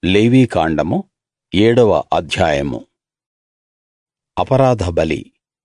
లేవీకాండము ఏడవ అధ్యాయము అపరాధ బలి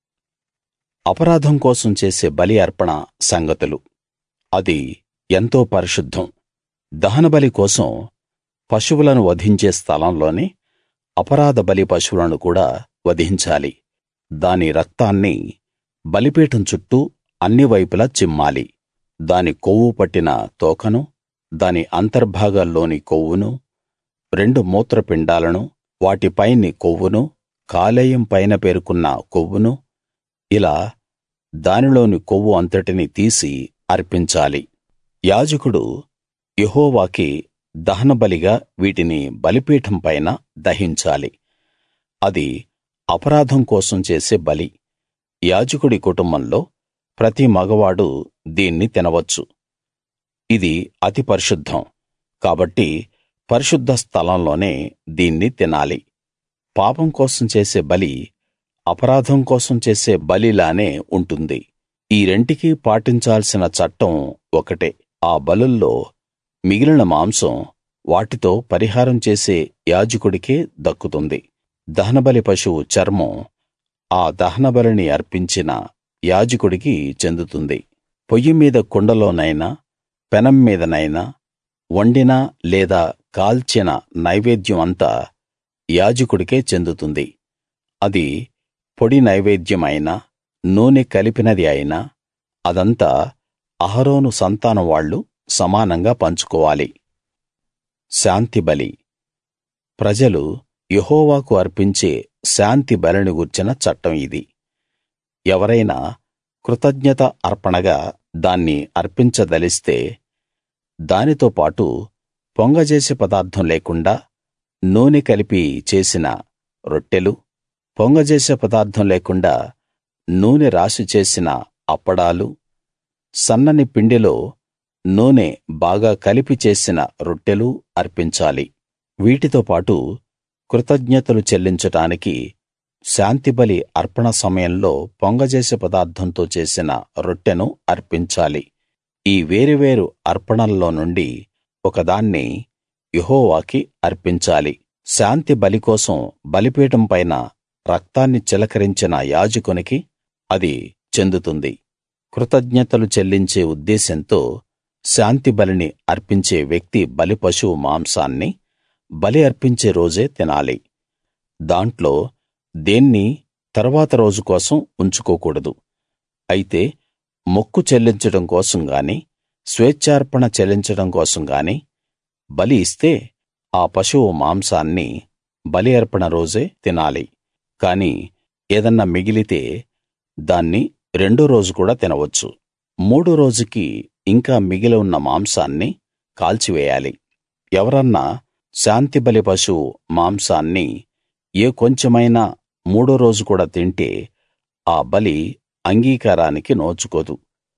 అపరాధం కోసం చేసే బలి అర్పణ సంగతులు అది ఎంతో పరిశుద్ధం దహనబలి కోసం పశువులను వధించే స్థలంలోనే అపరాధ బలి పశువులను కూడా వధించాలి దాని రక్తాన్ని బలిపీఠం చుట్టూ అన్ని వైపులా చిమ్మాలి దాని కొవ్వు పట్టిన తోకను దాని అంతర్భాగాల్లోని కొవ్వును రెండు మూత్రపిండాలను వాటి పైని కొవ్వును కాలేయం పైన పేరుకున్న కొవ్వును ఇలా దానిలోని కొవ్వు అంతటినీ తీసి అర్పించాలి యాజకుడు యెహోవాకి దహనబలిగా వీటిని బలిపీఠం పైన దహించాలి అది అపరాధం కోసం చేసే బలి యాజకుడి కుటుంబంలో ప్రతి మగవాడు దీన్ని తినవచ్చు ఇది అతి పరిశుద్ధం కాబట్టి పరిశుద్ధ స్థలంలోనే దీన్ని తినాలి పాపం కోసం చేసే బలి అపరాధం కోసం చేసే బలిలానే ఉంటుంది ఈ రెంటికీ పాటించాల్సిన చట్టం ఒకటే ఆ బలుల్లో మిగిలిన మాంసం వాటితో పరిహారం చేసే యాజకుడికే దక్కుతుంది దహనబలి పశువు చర్మం ఆ దహనబలిని అర్పించిన యాజకుడికి చెందుతుంది పొయ్యి మీద కుండలోనైనా పెనం మీదనైనా వండిన లేదా కాల్చిన నైవేద్యం అంతా యాజకుడికే చెందుతుంది అది పొడి నైవేద్యం అయినా నూనె కలిపినది అయినా అదంతా అహరోను సంతానం వాళ్ళు సమానంగా పంచుకోవాలి శాంతిబలి ప్రజలు యెహోవాకు అర్పించే శాంతి బలిని గూర్చిన చట్టం ఇది ఎవరైనా కృతజ్ఞత అర్పణగా దాన్ని అర్పించదలిస్తే దానితో పాటు పొంగజేసే పదార్థం లేకుండా నూనె కలిపి చేసిన రొట్టెలు పొంగజేసే పదార్థం లేకుండా నూనె రాసి చేసిన అప్పడాలు సన్నని పిండిలో నూనె బాగా కలిపి చేసిన రొట్టెలు అర్పించాలి వీటితో పాటు కృతజ్ఞతలు చెల్లించడానికి శాంతిబలి అర్పణ సమయంలో పొంగజేసే పదార్థంతో చేసిన రొట్టెను అర్పించాలి ఈ వేరు అర్పణల్లో నుండి ఒకదాన్ని యెహోవాకి అర్పించాలి శాంతి బలి కోసం బలిపీఠం పైన రక్తాన్ని చిలకరించిన యాజకునికి అది చెందుతుంది కృతజ్ఞతలు చెల్లించే ఉద్దేశంతో శాంతి బలిని అర్పించే వ్యక్తి బలి పశువు మాంసాన్ని బలి అర్పించే రోజే తినాలి దాంట్లో దేన్నీ తరువాత రోజు కోసం ఉంచుకోకూడదు అయితే మొక్కు చెల్లించడం కోసం గానీ స్వేచ్ఛార్పణ చెల్లించడం కోసం గానీ బలి ఇస్తే ఆ పశువు మాంసాన్ని బలి అర్పణ రోజే తినాలి కాని ఏదన్నా మిగిలితే దాన్ని రెండో రోజు కూడా తినవచ్చు మూడో రోజుకి ఇంకా మిగిలి ఉన్న మాంసాన్ని కాల్చివేయాలి ఎవరన్నా శాంతిబలి పశువు మాంసాన్ని ఏ కొంచెమైనా మూడో రోజు కూడా తింటే ఆ బలి అంగీకారానికి నోచుకోదు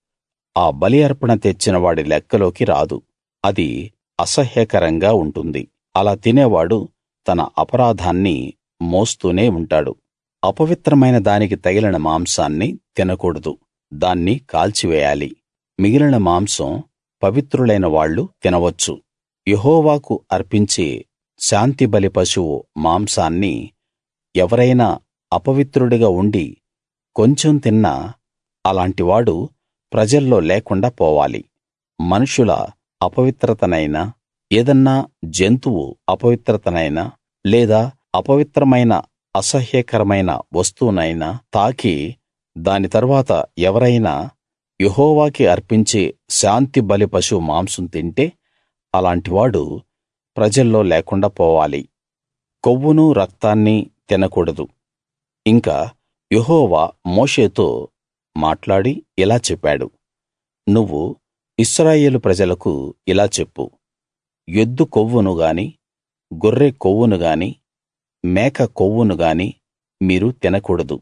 ఆ బలి అర్పణ తెచ్చిన వాడి లెక్కలోకి రాదు అది అసహ్యకరంగా ఉంటుంది అలా తినేవాడు తన అపరాధాన్ని మోస్తూనే ఉంటాడు అపవిత్రమైన దానికి తగిలిన మాంసాన్ని తినకూడదు దాన్ని కాల్చివేయాలి మిగిలిన మాంసం పవిత్రులైన వాళ్ళు తినవచ్చు యెహోవాకు అర్పించే శాంతిబలి పశువు మాంసాన్ని ఎవరైనా అపవిత్రుడిగా ఉండి కొంచెం తిన్నా అలాంటివాడు ప్రజల్లో లేకుండా పోవాలి మనుషుల అపవిత్రతనైనా ఏదన్నా జంతువు అపవిత్రతనైనా లేదా అపవిత్రమైన అసహ్యకరమైన వస్తువునైనా తాకి దాని తరువాత ఎవరైనా యెహోవాకి అర్పించే శాంతి బలి పశువు మాంసం తింటే అలాంటివాడు ప్రజల్లో లేకుండా పోవాలి కొవ్వును రక్తాన్ని తినకూడదు ఇంకా యెహోవా మోషేతో మాట్లాడి ఇలా చెప్పాడు నువ్వు ఇశ్రాయేలు ప్రజలకు ఇలా చెప్పు ఎద్దు కొవ్వును గాని గొర్రె కొవ్వును గాని మేక కొవ్వును గాని మీరు తినకూడదు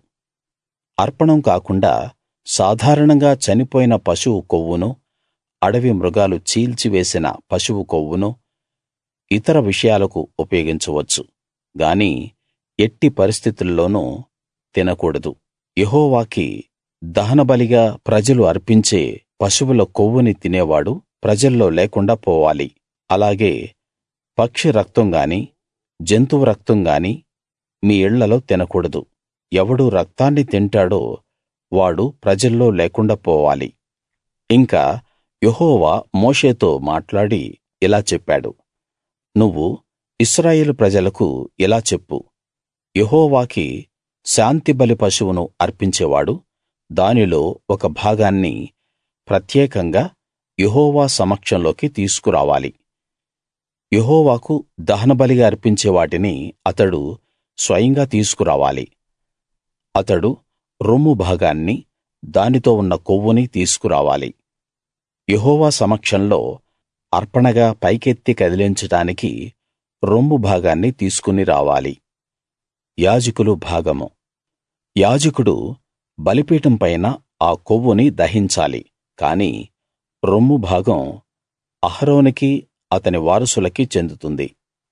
అర్పణం కాకుండా సాధారణంగా చనిపోయిన పశువు కొవ్వును అడవి మృగాలు చీల్చివేసిన పశువు కొవ్వును ఇతర విషయాలకు ఉపయోగించవచ్చు గాని ఎట్టి పరిస్థితుల్లోనూ తినకూడదు యెహోవాకి దహనబలిగా ప్రజలు అర్పించే పశువుల కొవ్వుని తినేవాడు ప్రజల్లో లేకుండా పోవాలి అలాగే పక్షి రక్తం గాని జంతువు రక్తం గాని మీ ఇళ్ళలో తినకూడదు ఎవడు రక్తాన్ని తింటాడో వాడు ప్రజల్లో లేకుండా పోవాలి ఇంకా యెహోవా మోషేతో మాట్లాడి ఇలా చెప్పాడు నువ్వు ఇశ్రాయేలు ప్రజలకు ఇలా చెప్పు యెహోవాకి శాంతిబలి పశువును అర్పించేవాడు దానిలో ఒక భాగాన్ని ప్రత్యేకంగా యెహోవా సమక్షంలోకి తీసుకురావాలి యెహోవాకు దహనబలిగా అర్పించే వాటిని అతడు స్వయంగా తీసుకురావాలి అతడు రొమ్ము భాగాన్ని దానితో ఉన్న కొవ్వుని తీసుకురావాలి యెహోవా సమక్షంలో అర్పణగా పైకెత్తి కదిలించడానికి రొమ్ము భాగాన్ని తీసుకుని రావాలి యాజకులు భాగము యాజకుడు బలిపీఠం పైన ఆ కొవ్వుని దహించాలి కాని రొమ్ము భాగం అహరోనుకి అతని వారసులకి చెందుతుంది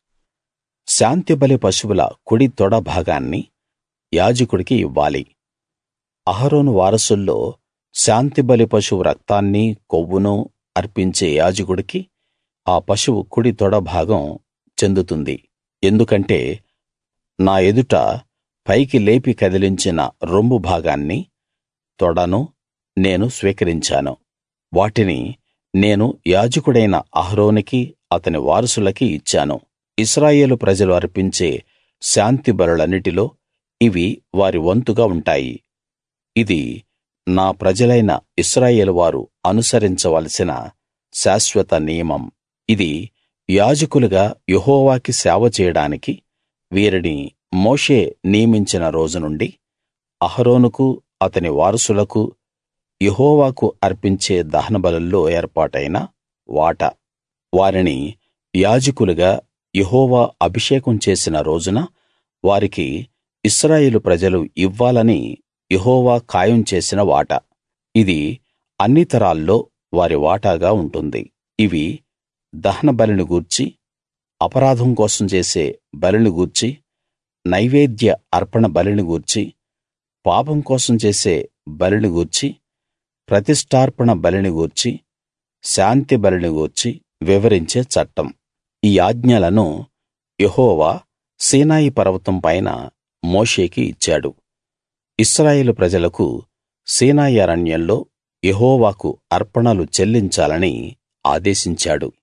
శాంతిబలి పశువుల కుడి తొడ భాగాన్ని యాజకుడికి ఇవ్వాలి అహరోను వారసుల్లో శాంతిబలి పశువు రక్తాన్ని కొవ్వును అర్పించే యాజకుడికి ఆ పశువు కుడి తొడ భాగం చెందుతుంది ఎందుకంటే నా ఎదుట పైకి లేపి కదిలించిన రొమ్ము భాగాన్ని తొడను నేను స్వీకరించాను వాటిని నేను యాజకుడైన అహరోనుకి అతని వారసులకి ఇచ్చాను ఇశ్రాయేలు ప్రజలు అర్పించే శాంతి బలులన్నిటిలో ఇవి వారి వంతుగా ఉంటాయి ఇది నా ప్రజలైన ఇశ్రాయేలు వారు అనుసరించవలసిన శాశ్వత నియమం ఇది యాజకులుగా యెహోవాకి సేవ చేయడానికి వీరిని మోషే నియమించిన రోజు నుండి అహరోనుకు అతని వారసులకు యెహోవాకు అర్పించే దహనబలుల్లో ఏర్పాటైన వాటా వారిని యాజకులుగా యెహోవా అభిషేకం చేసిన రోజున వారికి ఇశ్రాయేలు ప్రజలు ఇవ్వాలని యెహోవా ఖాయం చేసిన వాటా ఇది అన్ని తరాల్లో వారి వాటాగా ఉంటుంది ఇవి దహనబలిని గూర్చి అపరాధం కోసం చేసే బలిని గూర్చి నైవేద్య అర్పణ బలిని గూర్చి పాపం కోసం చేసే బలిని గూర్చి ప్రతిష్ఠార్పణ బలిని గూర్చి శాంతి బలిని గూర్చి వివరించే చట్టం ఈ ఆజ్ఞలను యెహోవా సీనాయి పర్వతం పైన మోషేకి ఇచ్చాడు ఇశ్రాయేలు ప్రజలకు సీనాయి అరణ్యంలో యెహోవాకు అర్పణలు చెల్లించాలని ఆదేశించాడు